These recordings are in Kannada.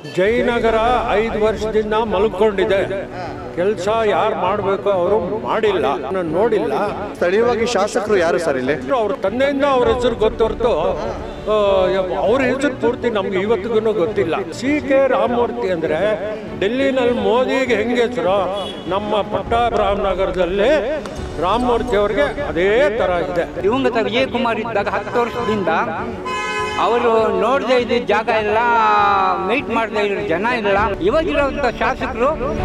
ಜಯನಗರ ಐದು ವರ್ಷದಿಂದ ಮಲ್ಕೊಂಡಿದೆ ಕೆಲಸ ಯಾರು ಮಾಡಬೇಕು ಅವರು ಮಾಡಿಲ್ಲ ನಾನು ನೋಡಿಲ್ಲ ಸ್ಥಳೀಯವಾಗಿ ಶಾಸಕರು ಯಾರು ಸರ್ ಇಲ್ಲಿ ಅವ್ರ ತಂದೆಯಿಂದ ಅವ್ರ ಹೆಸರು ಗೊತ್ತೊರ್ತು ಆ, ಅವ್ರ ಹೆಸರು ಪೂರ್ತಿ ನಮ್ಗೆ ಇವತ್ತಿಗೂ ಗೊತ್ತಿಲ್ಲ ಸಿ ಕೆ ರಾಮಮೂರ್ತಿ ಅಂದ್ರೆ ಡೆಲ್ಲಿನಲ್ಲಿ ಮೋದಿಗೆ ಹೆಂಗೆ ಹೆಸರು ನಮ್ಮ ಪಟ್ಟಾಭಿರಾಮನಗರದಲ್ಲಿ ರಾಮಮೂರ್ತಿ ಅವ್ರಿಗೆ ಅದೇ ತರ ಇದೆ ದಿವಂಗತ ವಿಜಯಕುಮಾರ್ ಇದ್ದಾಗ ಹತ್ತು ವರ್ಷದಿಂದ ಅವರು ನೋಡದೇ ಇದ್ದ ಜಾಗ ಇಲ್ಲ ಮೀಟ್ ಮಾಡದೇ ಇರೋ ಜನ ಇಲ್ಲ ಇವಾಗಿರೋಂಥ ಶಾಸಕರು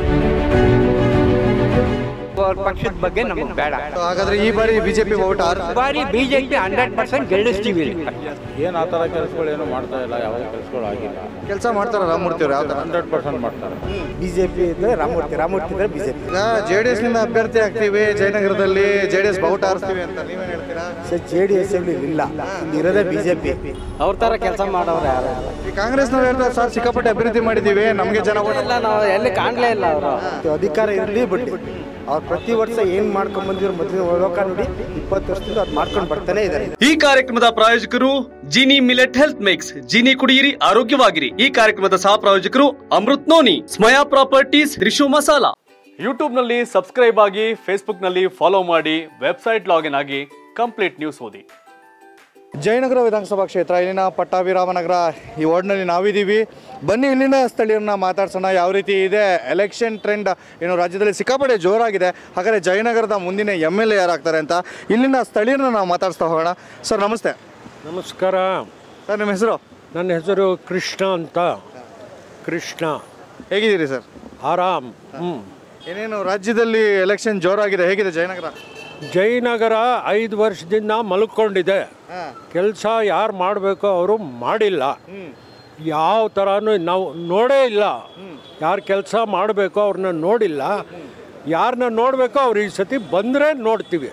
ಅವ್ರ ಪಕ್ಷದ ಬಗ್ಗೆ ನಮಗೆ ಬೇಡ ಹಾಗಾದ್ರೆ ಈ ಬಾರಿ ಬಿಜೆಪಿ ಓಟ್ ಆರ್ ಈ ಬಾರಿ ಬಿಜೆಪಿ ಹಂಡ್ರೆಡ್ ಪರ್ಸೆಂಟ್ ಗೆಲ್ಲಿಸ್ತೀವಿ ಇಲ್ಲಿ. ಏನು ಆ ಥರ ಕೆಲಸಗಳು ಏನು ಮಾಡ್ತಾ ಇಲ್ಲ ಯಾವುದೇ ಕೆಲಸಗಳು ಆಗಿಲ್ಲ ಕೆಲಸ ಮಾಡ್ತಾರ ರಾಮಮೂರ್ತಿ ಅವ್ರು ಯಾವ ತರ ಹಂಡ್ರೆಡ್ ಪರ್ಸೆಂಟ್ ಮಾಡ್ತಾರೆ ಬಿಜೆಪಿ ಇದ್ರೆ ರಾಮಮೂರ್ತಿ ರಾಮಮೂರ್ತಿ ಇದ್ರೆ ಬಿಜೆಪಿ ಈಗ ಜೆ ಡಿ ಎಸ್ ನಿಂದ ಅಭ್ಯರ್ಥಿ ಆಗ್ತೀವಿ ಜಯನಗರದಲ್ಲಿ ಜೆ ಡಿ ಎಸ್ ಬಾವುಟ ಆರಿಸ್ತೀವಿ ಅಂತ ನೀವೇನ್ ಹೇಳ್ತೀರಾ ಸರ್ ಜೆ ಡಿ ಎಸ್ ಇಲ್ಲಿ ಇಲ್ಲ ಇಲ್ಲಿ ಇರೋದೇ ಬಿಜೆಪಿ ಅವ್ರ ತರ ಕೆಲಸ ಮಾಡೋರು ಯಾರು ಈ ಕಾಂಗ್ರೆಸ್ನವ್ರು ಹೇಳ್ತಾರೆ ಸರ್ ಸಿಕ್ಕಾಪಟ್ಟೆ ಅಭಿವೃದ್ಧಿ ಮಾಡಿದೀವಿ ನಮಗೆ ಜನ vote ಇಲ್ಲ ನಾವು ಎಲ್ಲಿ ಕಾಣ್ಲೇ ಇಲ್ಲ ಅವರು ಅಧಿಕಾರ ಇರಲಿ ಬಿಟ್ಟು ಅವ್ರು ಪ್ರತಿ ವರ್ಷ ಏನ್ ಮಾಡ್ಕೊಂಡ್ ಬಂದಿರೋ ಮೊದಲಿನ ಲೋಕ ನೋಡಿ ಇಪ್ಪತ್ತು ವರ್ಷದಿಂದ ಅದು ಮಾಡ್ಕೊಂಡು ಬರ್ತಾನೆ ಇದ್ದಾರೆ ಈ ಕಾರ್ಯಕ್ರಮದ ಪ್ರಾಯೋಜಕರು Gini millet health mix Gini ಕುಡಿಯಿರಿ ಆರೋಗ್ಯವಾಗಿರಿ ಈ ಕಾರ್ಯಕ್ರಮದ ಸಹ ಪ್ರಾಯೋಜಕರು Amrit noni Smaya properties Trishu masala YouTube ನಲ್ಲಿ ಸಬ್ಸ್ಕ್ರೈಬ್ ಆಗಿ ಫೇಸ್ಬುಕ್ ನಲ್ಲಿ ಫಾಲೋ ಮಾಡಿ ವೆಬ್ಸೈಟ್ ಲಾಗಿನ್ ಆಗಿ ಕಂಪ್ಲೀಟ್ ನ್ಯೂಸ್ ಓದಿ ಜಯನಗರ ವಿಧಾನಸಭಾ ಕ್ಷೇತ್ರ ಇಲ್ಲಿನ ಪಟ್ಟಾಭಿರಾಮನಗರ ಈ ವಾರ್ಡ್ನಲ್ಲಿ ನಾವಿದ್ದೀವಿ ಬನ್ನಿ ಇಲ್ಲಿನ ಸ್ಥಳೀಯರನ್ನ ಮಾತಾಡ್ಸೋಣ ಯಾವ ರೀತಿ ಇದೆ ಎಲೆಕ್ಷನ್ ಟ್ರೆಂಡ್ ಏನು ರಾಜ್ಯದಲ್ಲಿ ಸಿಕ್ಕಾಪಟ್ಟೆ ಜೋರಾಗಿದೆ ಹಾಗಾದರೆ ಜಯನಗರದ ಮುಂದಿನ ಎಮ್ ಎಲ್ ಎ ಯಾರಾಗ್ತಾರೆ ಅಂತ ಇಲ್ಲಿನ ಸ್ಥಳೀಯರನ್ನ ನಾವು ಮಾತಾಡ್ಸ್ತಾ ಹೋಗೋಣ ಸರ್ ನಮಸ್ತೆ ನಮಸ್ಕಾರ ಸರ್ ನಿಮ್ಮ ಹೆಸರು ನನ್ನ ಹೆಸರು ಕೃಷ್ಣ ಅಂತ ಕೃಷ್ಣ ಹೇಗಿದ್ದೀರಿ ಸರ್ ಆರಾಮ್ ಹ್ಮ್ ಏನೇನು ರಾಜ್ಯದಲ್ಲಿ ಎಲೆಕ್ಷನ್ ಜೋರಾಗಿದೆ ಹೇಗಿದೆ ಜಯನಗರ ಜಯನಗರ ಐದು ವರ್ಷದಿಂದ ಮಲ್ಕೊಂಡಿದೆ ಕೆಲಸ ಯಾರು ಮಾಡಬೇಕು ಅವರು ಮಾಡಿಲ್ಲ ಯಾವ ಥರನೂ ನಾವು ನೋಡೇ ಇಲ್ಲ ಯಾರು ಕೆಲಸ ಮಾಡಬೇಕು ಅವ್ರನ್ನ ನೋಡಿಲ್ಲ ಯಾರನ್ನ ನೋಡಬೇಕೋ ಅವ್ರು ಈ ಸತಿ ಬಂದರೆ ನೋಡ್ತೀವಿ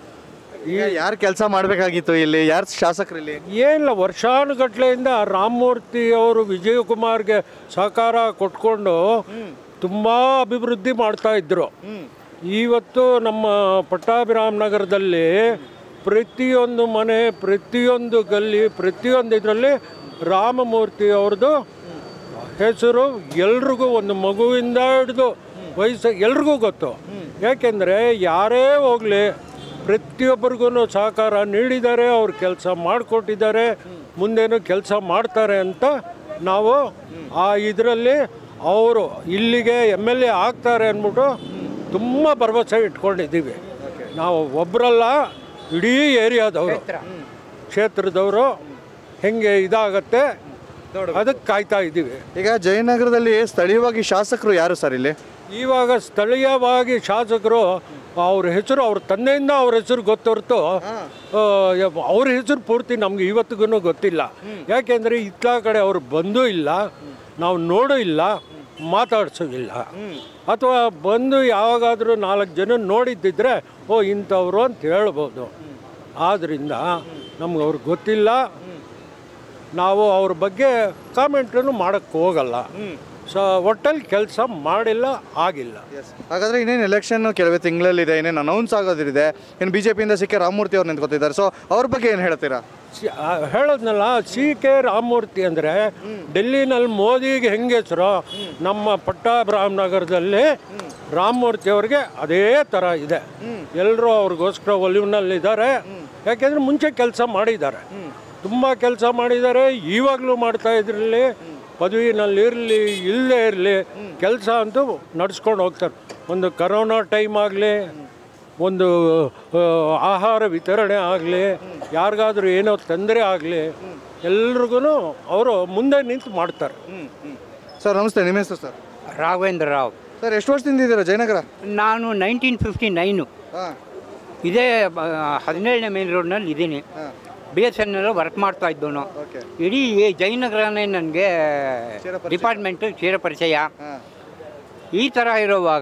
ಈಗ ಯಾರು ಕೆಲಸ ಮಾಡಬೇಕಾಗಿತ್ತು ಇಲ್ಲಿ ಯಾರು ಶಾಸಕರು ಇಲ್ಲಿ ಏನಿಲ್ಲ ವರ್ಷಾನುಗಟ್ಲೆಯಿಂದ ರಾಮಮೂರ್ತಿ ಅವರು ವಿಜಯಕುಮಾರ್ಗೆ ಸಹಕಾರ ಕೊಟ್ಕೊಂಡು ತುಂಬ ಅಭಿವೃದ್ಧಿ ಮಾಡ್ತಾ ಇದ್ರು ಇವತ್ತು ನಮ್ಮ ಪಟ್ಟಾಭಿರಾಮನಗರದಲ್ಲಿ ಪ್ರತಿಯೊಂದು ಮನೆ ಪ್ರತಿಯೊಂದು ಗಲ್ಲಿ ಪ್ರತಿಯೊಂದು ಇದರಲ್ಲಿ ರಾಮಮೂರ್ತಿ ಅವ್ರದ್ದು ಹೆಸರು ಎಲ್ರಿಗೂ ಒಂದು ಮಗುವಿಂದ ಹಿಡಿದು ವಯಸ್ಸು ಎಲ್ರಿಗೂ ಗೊತ್ತು ಯಾಕೆಂದರೆ ಯಾರೇ ಹೋಗಲಿ ಪ್ರತಿಯೊಬ್ಬರಿಗೂ ಸಹಕಾರ ನೀಡಿದ್ದಾರೆ ಅವ್ರು ಕೆಲಸ ಮಾಡಿಕೊಟ್ಟಿದ್ದಾರೆ ಮುಂದೇನು ಕೆಲಸ ಮಾಡ್ತಾರೆ ಅಂತ ನಾವು ಆ ಇದರಲ್ಲಿ ಅವರು ಇಲ್ಲಿಗೆ ಎಮ್ ಎಲ್ ಎ ಆಗ್ತಾರೆ ಅಂದ್ಬಿಟ್ಟು ತುಂಬ ಭರವಸೆ ಇಟ್ಕೊಂಡಿದ್ದೀವಿ ನಾವು ಒಬ್ಬರಲ್ಲ ಇಡೀ ಏರಿಯಾದವರು ಕ್ಷೇತ್ರದವರು ಹೆಂಗೆ ಇದಾಗತ್ತೆ ಅದಕ್ಕೆ ಕಾಯ್ತಾ ಇದ್ದೀವಿ ಈಗ ಜಯನಗರದಲ್ಲಿ ಸ್ಥಳೀಯವಾಗಿ ಶಾಸಕರು ಯಾರು ಸರ್ ಇಲ್ಲಿ ಇವಾಗ ಸ್ಥಳೀಯವಾಗಿ ಶಾಸಕರು ಅವ್ರ ಹೆಸರು ಅವ್ರ ತಂದೆಯಿಂದ ಅವ್ರ ಹೆಸರು ಗೊತ್ತೊರ್ತು ಆ, ಯ- ಅವ್ರ ಹೆಸರು ಪೂರ್ತಿ ನಮ್ಗೆ ಇವತ್ತಿಗೂ ಗೊತ್ತಿಲ್ಲ ಯಾಕೆಂದರೆ ಇತ್ತ ಕಡೆ ಅವ್ರು ಬಂದೂ ಇಲ್ಲ ನಾವು ನೋಡೂ ಇಲ್ಲ ಮಾತಾಡ್ಸೂ ಇಲ್ಲ ಅಥವಾ ಬಂದು ಯಾವಾಗಾದರೂ ನಾಲ್ಕು ಜನ ನೋಡಿದ್ದಿದ್ರೆ ಓ ಇಂಥವ್ರು ಅಂತ ಹೇಳ್ಬೋದು ಆದ್ದರಿಂದ ನಮ್ಗೆ ಅವ್ರಿಗೆ ಗೊತ್ತಿಲ್ಲ ನಾವು ಅವ್ರ ಬಗ್ಗೆ ಕಾಮೆಂಟನ್ನು ಮಾಡೋಕ್ಕೆ ಹೋಗಲ್ಲ ಸೊ ಒಟ್ಟಲ್ಲಿ ಕೆಲಸ ಮಾಡಿಲ್ಲ ಆಗಿಲ್ಲ ಹಾಗಾದ್ರೆ ಇನ್ನೇನು ಎಲೆಕ್ಷನ್ ಕೆಲವೇ ತಿಂಗಳಲ್ಲಿದೆ ಇನ್ನೇನು ಅನೌನ್ಸ್ ಆಗೋದಿದೆ ಇನ್ನು ಬಿ ಜೆ ಪಿಯಿಂದ ಸಿಕ್ಕ ರಾಮಮೂರ್ತಿ ಅವ್ರು ನಿಂತ್ಕೊತಿದ್ದಾರೆ ಸೊ ಅವ್ರ ಬಗ್ಗೆ ಏನು ಹೇಳ್ತೀರಾ ಸಿ- ಆ, ಹೇಳೋದ್ನಲ್ಲ ಸಿ ಕೆ ರಾಮಮೂರ್ತಿ ಅಂದರೆ ಡೆಲ್ಲಿನಲ್ಲಿ ಮೋದಿಗೆ ಹೆಂಗೆ ಹೆಸರು ನಮ್ಮ ಪಟ್ಟಾಭಿರಾಮನಗರದಲ್ಲಿ ರಾಮಮೂರ್ತಿ ಅವ್ರಿಗೆ ಅದೇ ಥರ ಇದೆ ಎಲ್ಲರೂ ಅವ್ರಿಗೋಸ್ಕರ ಒಲಿವಿನಲ್ಲಿದ್ದಾರೆ ಯಾಕೆಂದರೆ ಮುಂಚೆ ಕೆಲಸ ಮಾಡಿದ್ದಾರೆ ತುಂಬ ಕೆಲಸ ಮಾಡಿದ್ದಾರೆ ಇವಾಗಲೂ ಮಾಡ್ತಾ ಇದ್ರಲ್ಲಿ ಪದವಿನಲ್ಲಿ ಇರಲಿ ಇಲ್ಲದೆ ಇರಲಿ ಕೆಲಸ ಅಂತೂ ನಡ್ಸ್ಕೊಂಡು ಹೋಗ್ತಾರೆ ಒಂದು ಕರೋನಾ ಟೈಮ್ ಆಗಲಿ ಒಂದು ಆ, ಆಹಾರ ವಿತರಣೆ ಆಗಲಿ ಯಾರಿಗಾದ್ರೂ ಏನೋ ತೊಂದರೆ ಆಗಲಿ ಎಲ್ರಿಗೂ ಅವರು ಮುಂದೆ ನಿಂತು ಮಾಡ್ತಾರೆ ಸರ್ ನಮಸ್ತೆ ನಿಮ್ಮ ಹೆಸರು ಸರ್ ರಾಘವೇಂದ್ರ ರಾವ್ ಸರ್ ಎಷ್ಟು ವರ್ಷದಿಂದ ಇದ್ದೀರಾ ಜಯನಗರ ನಾನು ನೈನ್ಟೀನ್ ಫಿಫ್ಟಿ ನೈನು ಹಾಂ ಇದೇ ಆ, ಹದಿನೇಳನೇ ಮೇನ್ ರೋಡ್ನಲ್ಲಿ ಇದ್ದೀನಿ B S N L work ಮಾಡ್ತಾ ಇದ್ದವನು ಓಕೆ ಇಡೀ ಜಯನಗರನೇ ನನಗೆ ಡಿಪಾರ್ಟ್ಮೆಂಟು ಕ್ಷೀರ ಪರಿಚಯ ಹಾಂ ಈ ಥರ ಇರುವಾಗ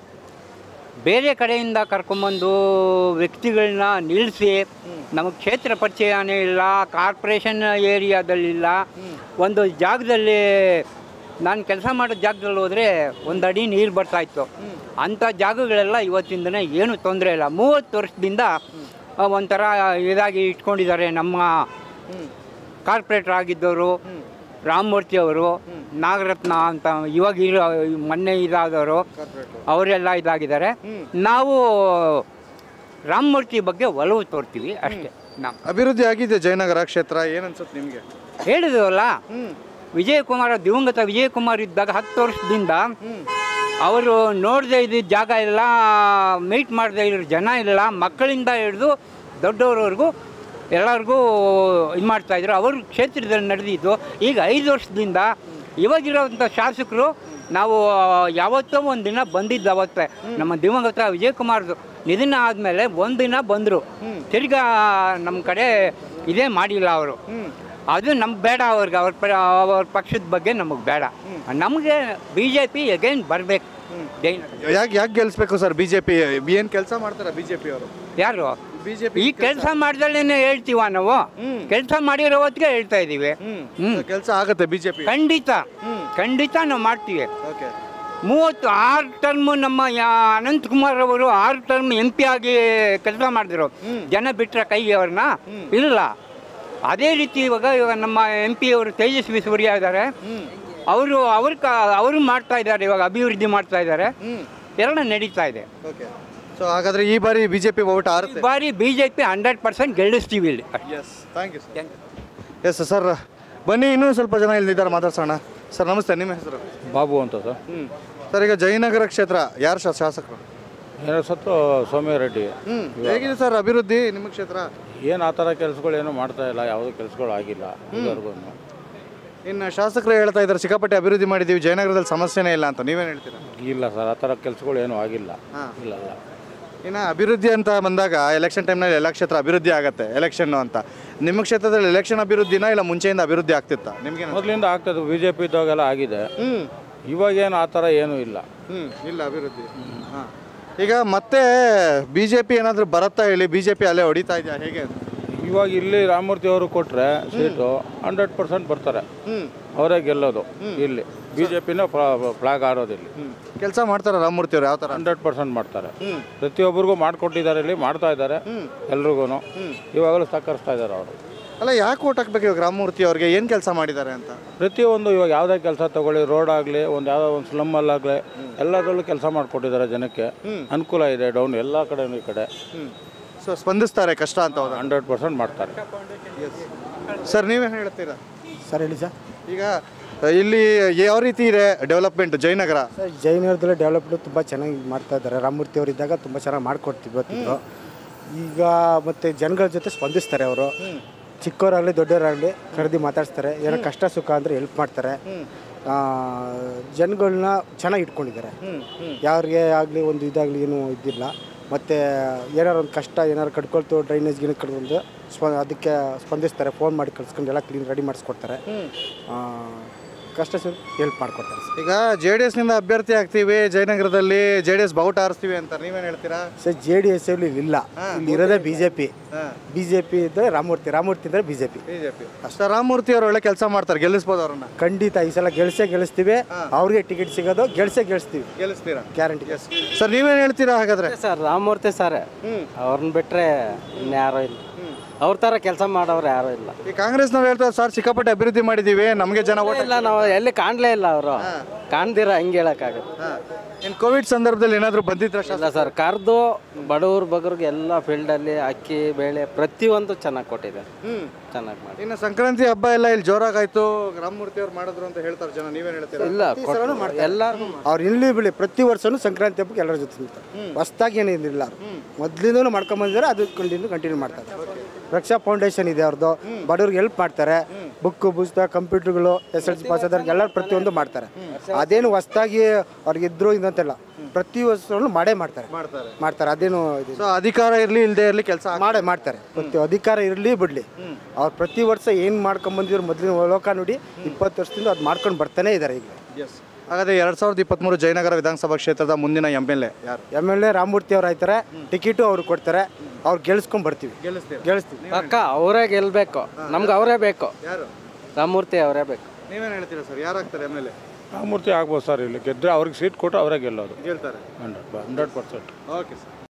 ಬೇರೆ ಕಡೆಯಿಂದ ಕರ್ಕೊಂಬಂದು ವ್ಯಕ್ತಿಗಳನ್ನ ನಿಲ್ಲಿಸಿ ನಮಗೆ ಕ್ಷೇತ್ರ ಪರಿಚಯನೇ ಇಲ್ಲ ಕಾರ್ಪೊರೇಷನ್ ಏರಿಯಾದಲ್ಲಿಲ್ಲ ಒಂದು ಜಾಗದಲ್ಲಿ ನಾನು ಕೆಲಸ ಮಾಡೋ ಜಾಗದಲ್ಲಿ ಹೋದರೆ ಒಂದು ಅಡಿ ನೀರು ಬರ್ತಾಯಿತ್ತು ಅಂಥ ಜಾಗಗಳೆಲ್ಲ ಇವತ್ತಿಂದನೇ ಏನೂ ತೊಂದರೆ ಇಲ್ಲ ಮೂವತ್ತು ವರ್ಷದಿಂದ ಆ, ಒಂಥರ ಇದಾಗಿ ಇಟ್ಕೊಂಡಿದ್ದಾರೆ ನಮ್ಮ ಕಾರ್ಪೊರೇಟರ್ ಆಗಿದ್ದವರು ರಾಮಮೂರ್ತಿ ಅವರು ನಾಗರತ್ನ ಅಂತ ಇವಾಗ ಇರೋ ಮೊನ್ನೆ ಇದಾದವರು ಅವರೆಲ್ಲ ಇದಾಗಿದ್ದಾರೆ ನಾವು ರಾಮಮೂರ್ತಿ ಬಗ್ಗೆ ಒಲವು ತೋರ್ತೀವಿ ಅಷ್ಟೇ ನಾವು ಅಭಿವೃದ್ಧಿ ಆಗಿದೆ ಜಯನಗರ ಕ್ಷೇತ್ರ ಏನ್ ಅನ್ಸುತ್ತೆ ನಿಮ್ಗೆ ಹೇಳಿದ್ವಲ್ಲ ವಿಜಯಕುಮಾರ ದಿವಂಗತ ವಿಜಯಕುಮಾರ್ ಇದ್ದಾಗ ಹತ್ತು ವರ್ಷದಿಂದ ಅವರು ನೋಡದೆ ಇದ್ದ ಜಾಗ ಇಲ್ಲ ಮೀಟ್ ಮಾಡದೆ ಇರೋ ಜನ ಇಲ್ಲ ಮಕ್ಕಳಿಂದ ಹಿಡಿದು ದೊಡ್ಡವರವರೆಗೂ ಎಲ್ಲರಿಗೂ ಇದು ಮಾಡ್ತಾಯಿದ್ರು ಅವ್ರ ಕ್ಷೇತ್ರದಲ್ಲಿ ನಡೆದಿದ್ದು ಈಗ ಐದು ವರ್ಷದಿಂದ ಇವಾಗಿರೋಂಥ ಶಾಸಕರು ನಾವು ಯಾವತ್ತೋ ಒಂದು ದಿನ ಬಂದಿದ್ದು ಅವತ್ತೇ ನಮ್ಮ ದಿವಂಗತ ವಿಜಯಕುಮಾರ್ದು ನಿಧನ ಆದಮೇಲೆ ಒಂದಿನ ಬಂದರು ತಿರ್ಗಾ ನಮ್ಮ ಕಡೆ ಇದೇ ಮಾಡಿಲ್ಲ ಅವರು ಅದು ನಮ್ಗೆ ಬೇಡ ಅವ್ರಿಗೆ ಅವ್ರ ಪ ಅವ್ರ ಪಕ್ಷದ ಬಗ್ಗೆ ನಮಗೆ ಬೇಡ ನಮಗೆ ಬಿ ಜೆ ಪಿ ಅಗೇನ್ ಬರಬೇಕು ಜೈನ ಯಾಕೆ ಯಾಕೆ ಗೆಲ್ಸ್ಬೇಕು ಸರ್ ಬಿಜೆಪಿ ಏನ್ ಕೆಲಸ ಮಾಡ್ತಾರ ಬಿಜೆಪಿ ಅವರು ಯಾರು ಬಿಜೆಪಿ ಈ ಕೆಲಸ ಮಾಡ್ದಲೇನೆ ಹೇಳ್ತೀವ ನಾವು ಕೆಲಸ ಮಾಡಿರೋ ಹೊತ್ತಿಗೆ ಹೇಳ್ತಾ ಇದ್ದೀವಿ ಹ್ಮ್. ಕೆಲಸ ಆಗತ್ತೆ ಬಿಜೆಪಿ ಖಂಡಿತ ಖಂಡಿತ ನಾವು ಮಾಡ್ತೀವಿ ಓಕೆ ಮೂವತ್ತು ಆರು ಟರ್ಮ್ ನಮ್ಮ ಯಾ- ಅನಂತಕುಮಾರ್ ಅವರು ಆರು ಟರ್ಮ್ ಎಂ ಪಿ ಆಗಿ ಕೆಲಸ ಮಾಡಿದ್ರು ಜನ ಬಿಟ್ಟರೆ ಕೈಗೆ ಅವ್ರನ್ನ ಇಲ್ಲ ಅದೇ ರೀತಿ ಇವಾಗ ಇವಾಗ ನಮ್ಮ ಎಂ ಪಿ ಅವರು ತೇಜಸ್ವಿ ಸೂರ್ಯ ಇದ್ದಾರೆ ಅವರು ಅವ್ರ ಕ ಅವರು ಮಾಡ್ತಾ ಇದ್ದಾರೆ ಇವಾಗ ಅಭಿವೃದ್ಧಿ ಮಾಡ್ತಾ ಇದ್ದಾರೆ ಎಲ್ಲ ನಡೀತಾ ಇದೆ ಓಕೆ ಸೊ ಹಾಗಾದ್ರೆ ಈ ಬಾರಿ ಬಿಜೆಪಿ ಓಟ್ ಈ ಆರುತ್ತೆ ಬಾರಿ B J P hundred percent ಗೆಲ್ಲಿಸ್ತೀವಿ ಇಲ್ಲಿ yes thank you sir yes sir ಬನ್ನಿ ಇನ್ನೂ ಸ್ವಲ್ಪ ಜನ ಇಲ್ಲಿದ್ದಾರೆ ಮಾತಾಡ್ಸೋಣ ಸರ್ ನಮಸ್ತೆ ನಿಮ್ಮ ಹೆಸರು ಬಾಬು ಅಂತ ಸರ್ ಹ್ಞೂ ಸರ್ ಈಗ ಜಯನಗರ ಕ್ಷೇತ್ರ ಯಾರು ಶಾ- ಶಾಸಕರು ಏನೋ ಸತ್ತು ಸೌಮ್ಯರೆಡ್ಡಿ ಹ್ಞೂ ಹೇಗಿದೆ ಸರ್ ಅಭಿವೃದ್ಧಿ ನಿಮ್ಮ ಕ್ಷೇತ್ರ ಏನು ಆ ಥರ ಕೆಲಸಗಳು ಏನೂ ಮಾಡ್ತಾ ಇಲ್ಲ ಯಾವುದೂ ಕೆಲಸಗಳು ಆಗಿಲ್ಲ ಇದುವರೆಗೂ ಇನ್ನು ಶಾಸಕರು ಹೇಳ್ತಾ ಇದ್ದಾರೆ ಸಿಕ್ಕಾಪಟ್ಟೆ ಅಭಿವೃದ್ಧಿ ಮಾಡಿದ್ದೀವಿ ಜಯನಗರದಲ್ಲಿ ಸಮಸ್ಯೆನೇ ಇಲ್ಲ ಅಂತ ನೀವೇನು ಹೇಳ್ತೀರಾ ಇಲ್ಲ ಸರ್ ಆ ಥರ ಕೆಲಸಗಳು ಏನೂ ಆಗಿಲ್ಲ ಇಲ್ಲ ಇಲ್ಲ ಇನ್ನು ಅಭಿವೃದ್ಧಿ ಅಂತ ಬಂದಾಗ ಎಲೆಕ್ಷನ್ ಟೈಮ್ನಲ್ಲಿ ಎಲ್ಲ ಕ್ಷೇತ್ರ ಅಭಿವೃದ್ಧಿ ಆಗುತ್ತೆ ಎಲೆಕ್ಷನ್ ಅಂತ ನಿಮ್ಮ ಕ್ಷೇತ್ರದಲ್ಲಿ ಎಲೆಕ್ಷನ್ ಅಭಿವೃದ್ಧಿನ ಇಲ್ಲ ಮುಂಚೆಯಿಂದ ಅಭಿವೃದ್ಧಿ ಆಗ್ತಿತ್ತಾ ನಿಮ್ಗೆ ಮೊದಲಿಂದ ಆಗ್ತದೆ ಬಿ ಜೆ ಪಿ ಇದ್ದಾಗೆಲ್ಲ ಆಗಿದೆ ಹ್ಞೂ ಇವಾಗೇನು ಆ ಥರ ಏನೂ ಇಲ್ಲ ಹ್ಞೂ ಇಲ್ಲ ಅಭಿವೃದ್ಧಿ ಹಾಂ ಈಗ ಮತ್ತೆ ಬಿ ಜೆ ಪಿ ಏನಾದರೂ ಬರುತ್ತಾ ಹೇಳಿ ಬಿ ಜೆ ಪಿ ಅಲ್ಲೇ ಹೊಡಿತಾ ಇದೆಯಾ ಹೇಗೆ ಇವಾಗ ಇಲ್ಲಿ ರಾಮಮೂರ್ತಿ ಅವರು ಕೊಟ್ಟರೆ ಸೀಟು ಹಂಡ್ರೆಡ್ ಪರ್ಸೆಂಟ್ ಬರ್ತಾರೆ ಹ್ಞೂ ಅವರೇ ಗೆಲ್ಲೋದು ಇಲ್ಲಿ ಬಿ ಜೆ ಪಿನ ಫ್ಲಾಗ್ ಆಡೋದಿಲ್ಲ ಕೆಲಸ ಮಾಡ್ತಾರ ರಾಮಮೂರ್ತಿ ಅವ್ರು ಯಾವ ಥರ ಹಂಡ್ರೆಡ್ ಪರ್ಸೆಂಟ್ ಮಾಡ್ತಾರೆ ಪ್ರತಿಯೊಬ್ಬರಿಗೂ ಮಾಡಿಕೊಟ್ಟಿದ್ದಾರೆ ಇಲ್ಲಿ ಮಾಡ್ತಾ ಇದ್ದಾರೆ ಎಲ್ರಿಗೂ ಇವಾಗಲೂ ಸಹಕರಿಸ್ತಾ ಇದ್ದಾರೆ ಅವರು ಅಲ್ಲ ಯಾಕೆ ಓಟ್ ಹಾಕ್ಬೇಕು ಇವಾಗ ರಾಮಮೂರ್ತಿ ಅವ್ರಿಗೆ ಏನು ಕೆಲಸ ಮಾಡಿದ್ದಾರೆ ಅಂತ ಪ್ರತಿಯೊಂದು ಇವಾಗ ಯಾವುದೇ ಕೆಲಸ ತಗೊಳ್ಳಿ ರೋಡ್ ಆಗಲಿ ಒಂದು ಯಾವುದೋ ಒಂದು ಸ್ಲಮ್ಮಲ್ಲಾಗಲಿ ಎಲ್ಲದರಲ್ಲೂ ಕೆಲಸ ಮಾಡಿಕೊಟ್ಟಿದ್ದಾರೆ ಜನಕ್ಕೆ ಅನುಕೂಲ ಇದೆ ಡೌನ್ ಎಲ್ಲ ಕಡೆನೂ ಈ ಕಡೆ ಸೊ ಸ್ಪಂದಿಸ್ತಾರೆ ಕಷ್ಟ ಅಂತ ಹೌದಾ ಹಂಡ್ರೆಡ್ ಪರ್ಸೆಂಟ್ ಮಾಡ್ತಾರೆ ಸರ್ ನೀವೇನು ಹೇಳ್ತೀರಾ ಸರ್ ಹೇಳಿ ಸರ್ ಈಗ ಆ, ಇಲ್ಲಿ ಯಾವ ರೀತಿ ಇದೆ ಡೆವಲಪ್ಮೆಂಟ್ ಜಯನಗರ ಸರ್ ಜೈನಗರದಲ್ಲಿ ಡೆವಲಪ್ಮೆಂಟ್ ತುಂಬ ಚೆನ್ನಾಗಿ ಮಾಡ್ತಾ ಇದ್ದಾರೆ ರಾಮಮೂರ್ತಿ ಅವರು ಇದ್ದಾಗ ತುಂಬ ಚೆನ್ನಾಗಿ ಮಾಡ್ಕೊಡ್ತಿದ್ರು ಇವತ್ತಿದ್ರು ಈಗ ಮತ್ತೆ ಜನಗಳ ಜೊತೆ ಸ್ಪಂದಿಸ್ತಾರೆ ಅವರು ಚಿಕ್ಕವರಾಗಲಿ ದೊಡ್ಡವರಾಗಲಿ ಕರೆದಿ ಮಾತಾಡ್ಸ್ತಾರೆ ಏನೋ ಕಷ್ಟ ಸುಖ ಅಂದರೆ ಹೆಲ್ಪ್ ಮಾಡ್ತಾರೆ ಆ, ಜನಗಳನ್ನ ಚೆನ್ನಾಗಿ ಇಟ್ಕೊಂಡಿದ್ದಾರೆ ಯಾರಿಗೆ ಆಗಲಿ ಒಂದು ಇದಾಗಲಿ ಏನು ಇದ್ದಿಲ್ಲ ಮತ್ತು ಏನಾರು ಒಂದು ಕಷ್ಟ ಏನಾರು ಕಟ್ಕೊಳ್ತು ಡ್ರೈನೇಜ್ ಗಿನ ಕಟ್ಕೊಂಡು ಸ್ಪ ಅದಕ್ಕೆ ಸ್ಪಂದಿಸ್ತಾರೆ ಫೋನ್ ಮಾಡಿ ಕಳ್ಸ್ಕೊಂಡು ಎಲ್ಲ ಕ್ಲೀನ್ ರೆಡಿ ಮಾಡಿಸ್ಕೊಡ್ತಾರೆ ಆ, ಕಷ್ಟ ಸುಖ ಹೆಲ್ಪ್ ಮಾಡಿಕೊಡ್ತಾರೆ ಸರ್ ಈಗ ಜೆ ಡಿ ಎಸ್ನಿಂದ ಅಭ್ಯರ್ಥಿ ಆಗ್ತೀವಿ ಜಯನಗರದಲ್ಲಿ ಜೆ ಡಿ ಎಸ್ ಬಾವುಟ ಆರಿಸ್ತೀವಿ ಅಂತ ನೀವೇನು ಹೇಳ್ತೀರಾ ಸರ್ ಜೆ ಡಿ ಎಸ್ ಇಲ್ಲಿ ಇಲ್ಲ ಇಲ್ಲಿ ಇರೋದೇ B J P B J P ಇದ್ದರೆ ರಾಮಮೂರ್ತಿ ರಾಮಮೂರ್ತಿ ಇದ್ದರೆ ಬಿ ಜೆ ಪಿ ಬಿಜೆಪಿ ಅಷ್ಟ ರಾಮಮೂರ್ತಿ ಅವರು ಒಳ್ಳೆ ಕೆಲಸ ಮಾಡ್ತಾರೆ ಗೆಲ್ಲಿಸ್ಬೋದು ಅವ್ರನ್ನ ಖಂಡಿತ ಈ ಸಲ ಗೆಲ್ಸೇ ಗೆಲ್ಲಿಸ್ತೀವಿ ಅವ್ರಿಗೆ ಟಿಕೆಟ್ ಸಿಗೋದು ಗೆಲ್ಸೇ ಗೆಲ್ಲಿಸ್ತೀವಿ ಗೆಲ್ಲಿಸ್ತೀರಾ ಗ್ಯಾರಂಟಿ ಸರ್ ನೀವೇನು ಹೇಳ್ತೀರಾ ಹಾಗಾದ್ರೆ ಸರ್ ರಾಮಮೂರ್ತಿ ಸರ್ ಅವ್ರನ್ನ ಬಿಟ್ರೆ ಇನ್ಯಾರೋ ಇಲ್ಲ ಅವ್ರ ಥರ ಕೆಲಸ ಮಾಡೋರು ಯಾರು ಇಲ್ಲ ಈ ಕಾಂಗ್ರೆಸ್ನವ್ರು ಹೇಳ್ತಾರೆ ಸರ್ ಸಿಕ್ಕಾಪಟ್ಟೆ ಅಭಿವೃದ್ಧಿ ಮಾಡಿದ್ದೀವಿ ನಮಗೆ ಜನ ಓಟ್ ಇಲ್ಲ ನಾವು ಎಲ್ಲಿ ಕಾಣಲೇ ಇಲ್ಲ ಅವರು ಕಾಣ್ದಿರ ಹಂಗೆ ಹೇಳೋಕ್ಕಾಗುತ್ತೆ ಇನ್ನು ಕೋವಿಡ್ ಸಂದರ್ಭದಲ್ಲಿ ಏನಾದರೂ ಬಂದಿದ್ರ ಇಲ್ಲ ಸರ್ ಕರೆದು ಬಡವ್ರ ಬಗ್ರಿಗೆ ಎಲ್ಲ ಫೀಲ್ಡಲ್ಲಿ ಅಕ್ಕಿ ಬೇಳೆ ಪ್ರತಿಯೊಂದು ಚೆನ್ನಾಗಿ ಕೊಟ್ಟಿದ್ದಾರೆ ಚೆನ್ನಾಗಿ ಮಾಡಿ ಇನ್ನು ಸಂಕ್ರಾಂತಿ ಹಬ್ಬ ಎಲ್ಲ ಇಲ್ಲಿ ಜೋರಾಗಾಯ್ತು ರಾಮಮೂರ್ತಿ ಅವ್ರು ಮಾಡಿದ್ರು ಅಂತ ಹೇಳ್ತಾರೆ ಜನ ನೀವೇನು ಹೇಳ್ತೀರಾ ಇಲ್ಲ ಎಲ್ಲರಿಗೂ ಅವ್ರು ಇಲ್ಲಿ ಬಿಳಿ ಪ್ರತಿ ವರ್ಷನೂ ಸಂಕ್ರಾಂತಿ ಹಬ್ಬಕ್ಕೆ ಎಲ್ಲರ ಜೊತೆ ನಿಲ್ತಾರೆ ಹೊಸ್ದಾಗಿ ಏನಿಲ್ಲ ಮೊದಲಿಂದನೂ ಮಾಡ್ಕೊಂಬಂದಿದ್ದಾರೆ ಅದು ಕಂಟಿನ್ಯೂ ಕಂಟಿನ್ಯೂ ಮಾಡ್ತಾರೆ ರಕ್ಷಾ ಫೌಂಡೇಶನ್ ಇದೆ ಅವ್ರದ್ದು ಬಡವ್ರಿಗೆ ಹೆಲ್ಪ್ ಮಾಡ್ತಾರೆ ಬುಕ್ಕು ಪುಸ್ತಕ ಕಂಪ್ಯೂಟರ್ಗಳು ಎಸ್ ಎಲ್ ಸಿ ಪಾಸ್ ಆದವ್ರಿಗೆ ಎಲ್ಲ ಪ್ರತಿಯೊಂದು ಮಾಡ್ತಾರೆ ಅದೇನು ಹೊಸ್ದಾಗಿ ಅವ್ರಿಗೆ ಇದ್ರು ಇದಂತೆಲ್ಲ ಪ್ರತಿ ವರ್ಷನೂ ಮಾಡೇ ಮಾಡ್ತಾರೆ ಮಾಡ್ತಾರೆ ಅದೇನು ಇದು ಸೊ ಅಧಿಕಾರ ಇರಲಿ ಇಲ್ಲದೆ ಇರಲಿ ಕೆಲಸ ಮಾಡೇ ಮಾಡ್ತಾರೆ ಪ್ರತಿ ಅಧಿಕಾರ ಇರಲಿ ಬಿಡಲಿ ಅವ್ರು ಪ್ರತಿ ವರ್ಷ ಏನು ಮಾಡ್ಕೊಂಬಂದಿದ್ರು ಮೊದಲಿನ ಲೋಕ ನೋಡಿ ಇಪ್ಪತ್ತು ವರ್ಷದಿಂದ ಅದು ಮಾಡ್ಕೊಂಡು ಬರ್ತಾನೆ ಇದ್ದಾರೆ ಈಗ ಹಾಗಾದ್ರೆ ಎರಡ್ ಸಾವಿರದ ಇಪ್ಪತ್ಮೂರು ಜಯನಗರ ವಿಧಾನಸಭಾ ಕ್ಷೇತ್ರದ ಮುಂದಿನ ಎಂ ಎಲ್ ಎ ಯಾರು ಎಮ್ ಎಲ್ ಎ ರಾಮಮೂರ್ತಿ ಅವ್ರು ಆಯ್ತಾರೆ ಟಿಕೆಟು ಅವ್ರು ಕೊಡ್ತಾರೆ ಅವ್ರು ಗೆಲ್ಸ್ಕೊಂಡ್ ಬರ್ತೀವಿ ಗೆಲ್ಲಿಸ್ತೀವಿ ಪಕ್ಕ ಅವರೇ ಗೆಲ್ಬೇಕು ನಮ್ಗೆ ಅವರೇ ಬೇಕು ಯಾರು ರಾಮಮೂರ್ತಿ ಅವರೇ ಬೇಕು ನೀವೇನು ಹೇಳ್ತೀರಾ ಸರ್ ಯಾರಾಗ್ತಾರೆ ಎಮ್ ಎಲ್ ಎ ರಾಮಮೂರ್ತಿ ಆಗ್ಬೋದು ಸರ್ ಇಲ್ಲಿ ಗೆದ್ದರೆ ಅವ್ರಿಗೆ ಸೀಟ್ ಕೊಟ್ಟು ಅವರೇ ಗೆಲ್ಲೋದು ಗೆಲ್ತಾರೆ hundred hundred percent okay sir